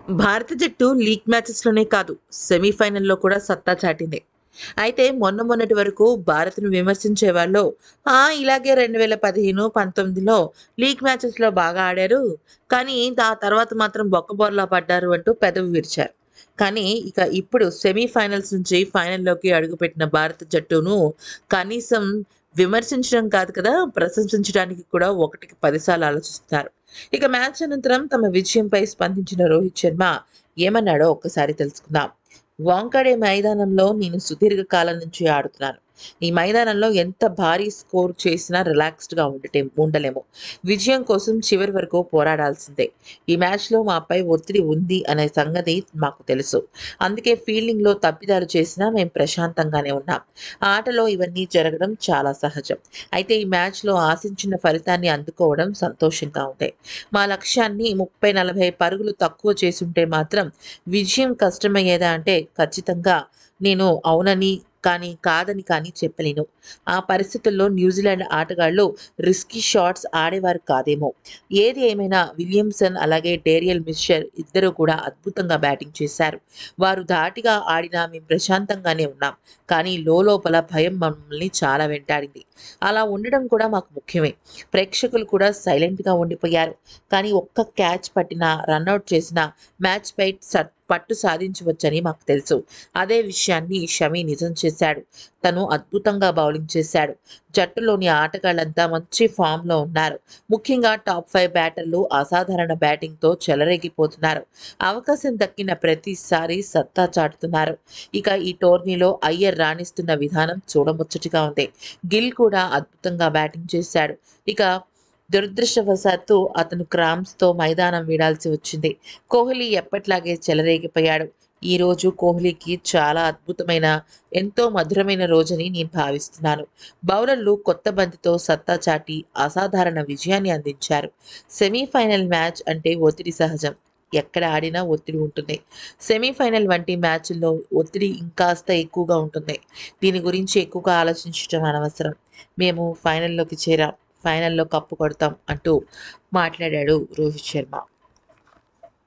భారత జట్టు లీగ్ మ్యాచెస్లోనే కాదు సెమీఫైనల్లో కూడా సత్తా చాటింది అయితే మొన్న మొన్నటి వరకు భారత్ను విమర్శించే వాళ్ళు "ఆ, ఇలాగే రెండు వేల పదిహేను పంతొమ్మిదిలో లీగ్ మ్యాచెస్లో బాగా ఆడారు కానీ ఆ తర్వాత మాత్రం బొక్కబోర్లా పడ్డారు అంటూ పెదవి విరిచారు కానీ ఇక ఇప్పుడు సెమీఫైనల్స్ నుంచి ఫైనల్లోకి అడుగుపెట్టిన భారత జట్టును కనీసం విమర్శించడం కాదు కదా ప్రశంసించడానికి కూడా ఒకటికి పదిసార్లు ఆలోచిస్తున్నారు ఇక మ్యాచ్ అనంతరం తమ విజయంపై స్పందించిన రోహిత్ శర్మ ఏమన్నాడో ఒక్కసారి తెలుసుకుందాం వాంకడే మైదానంలో నేను సుదీర్ఘ కాలం నుంచి ఆడుతున్నాను ఈ మైదానంలో ఎంత భారీ స్కోర్ చేసినా రిలాక్స్డ్గా ఉండటే ఉండలేము విజయం కోసం చివరి వరకు పోరాడాల్సిందే ఈ మ్యాచ్లో మాపై ఒత్తిడి ఉంది అనే సంగతి మాకు తెలుసు అందుకే ఫీల్డింగ్లో తప్పిదాలు చేసినా మేము ప్రశాంతంగానే ఉన్నాం ఆటలో ఇవన్నీ జరగడం చాలా సహజం అయితే ఈ మ్యాచ్లో ఆశించిన ఫలితాన్ని అందుకోవడం సంతోషంగా ఉంది మా లక్ష్యాన్ని ముప్పై నలభై పరుగులు తక్కువ చేసుంటే మాత్రం విజయం కష్టమయ్యేదా అంటే ఖచ్చితంగా నేను అవునని కానీ కాదని కానీ చెప్పలేను ఆ పరిస్థితుల్లో న్యూజిలాండ్ ఆటగాళ్ళు రిస్కీ షాట్స్ ఆడేవారు కాదేమో ఏది ఏమైనా విలియమ్సన్ అలాగే డేరియల్ మిషర్ ఇద్దరు కూడా అద్భుతంగా బ్యాటింగ్ చేశారు వారు ధాటిగా ఆడినా మేము ప్రశాంతంగానే ఉన్నాం కానీ లోపల భయం మమ్మల్ని చాలా వెంటాడింది అలా ఉండడం కూడా మాకు ముఖ్యమే ప్రేక్షకులు కూడా సైలెంట్గా ఉండిపోయారు కానీ ఒక్క క్యాచ్ పట్టినా రన్అట్ చేసిన మ్యాచ్పై సట్ పట్టు సాధించవచ్చని మాకు తెలుసు అదే విషయాన్ని షమి నిజం చేశాడు తను అద్భుతంగా బౌలింగ్ చేశాడు జట్టులోని ఆటగాళ్లంతా మంచి ఫామ్లో ఉన్నారు ముఖ్యంగా టాప్ ఫైవ్ బ్యాటర్లు అసాధారణ బ్యాటింగ్తో చెలరేగిపోతున్నారు అవకాశం దక్కిన ప్రతిసారి సత్తా చాటుతున్నారు ఇక ఈ టోర్నీలో అయ్యర్ రాణిస్తున్న విధానం చూడముచ్చటిగా ఉంది గిల్ కూడా అద్భుతంగా బ్యాటింగ్ చేశాడు ఇక దురదృష్టవశాత్తు అతను క్రామ్స్తో మైదానం వీడాల్సి వచ్చింది కోహ్లీ ఎప్పట్లాగే చెలరేగిపోయాడు ఈ రోజు కోహ్లీకి చాలా అద్భుతమైన ఎంతో మధురమైన రోజని నేను భావిస్తున్నాను బౌలర్లు కొత్త బంతితో సత్తా చాటి అసాధారణ విజయాన్ని అందించారు సెమీఫైనల్ మ్యాచ్ అంటే ఒత్తిడి సహజం ఎక్కడ ఆడినా ఒత్తిడి ఉంటుంది సెమీఫైనల్ వంటి మ్యాచ్ల్లో ఒత్తిడి ఇంకాస్త ఎక్కువగా ఉంటుంది దీని గురించి ఎక్కువగా ఆలోచించడం అనవసరం మేము ఫైనల్లోకి చేరాం ఫైనల్లో కప్పు కొడతాం అంటూ మాట్లాడాడు రోహిత్ శర్మ